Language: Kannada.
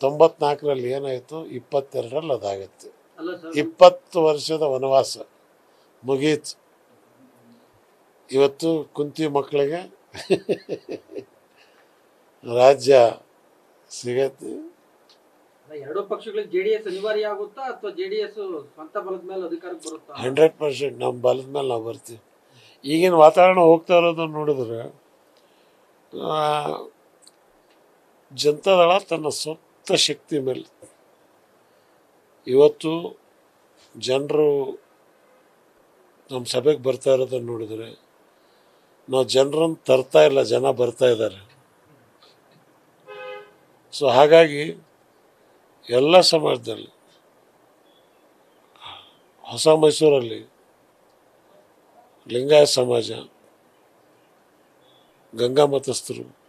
ತೊಂಬತ್ನಾಲ್ಕರಲ್ಲಿ ಏನಾಯಿತು ಇಪ್ಪತ್ತೆರಡರಲ್ಲಿ ಅದಾಗತ್ತೆ ಅಲ್ಲ ಸರ್ ಇಪ್ಪತ್ತು ವರ್ಷದ ವನವಾಸ ಮುಗೀತು ಇವತ್ತು ಕುಂತಿ ಮಕ್ಕಳಿಗೆ ರಾಜ್ಯ ಸಿಗತ್ತೆ ಎರಡೂ ಪಕ್ಷಗಳಿಗೆ ಜೆಡಿಎಸ್ ಅನಿವಾರ್ಯ ಆಗುತ್ತಾ ಅಥವಾ ಜೆಡಿಎಸ್ ಸ್ವಂತ ಬಲದ ಮೇಲೆ ಅಧಿಕಾರಕ್ಕೆ ಬರುತ್ತಾ ಹಂಡ್ರೆಡ್ ಪರ್ಸೆಂಟ್ ನಮ್ಮ ಬಲದ ಮೇಲೆ ನಾವು ಬರ್ತೀವಿ ಈಗಿನ ವಾತಾವರಣ ಹೋಗ್ತಾ ಇರೋದನ್ನು ನೋಡಿದ್ರೆ ಆ, ಜನತಾದಳ ತನ್ನ ಸ್ವಂತ ಶಕ್ತಿ ಮೇಲೆ ಇವತ್ತು ಜನರು ನಮ್ಮ ಸಭೆಗೆ ಬರ್ತಾ ಇರೋದನ್ನು ನೋಡಿದ್ರೆ ನಾವು ಜನರನ್ನು ತರ್ತಾ ಇಲ್ಲ ಜನ ಬರ್ತಾ ಇದ್ದಾರೆ ಸೊ ಹಾಗಾಗಿ ಎಲ್ಲ ಸಮಾಜದಲ್ಲಿ ಹೊಸ ಮೈಸೂರಲ್ಲಿ ಲಿಂಗಾಯತ ಸಮಾಜ ಗಂಗಾ ಮತಸ್ಥರು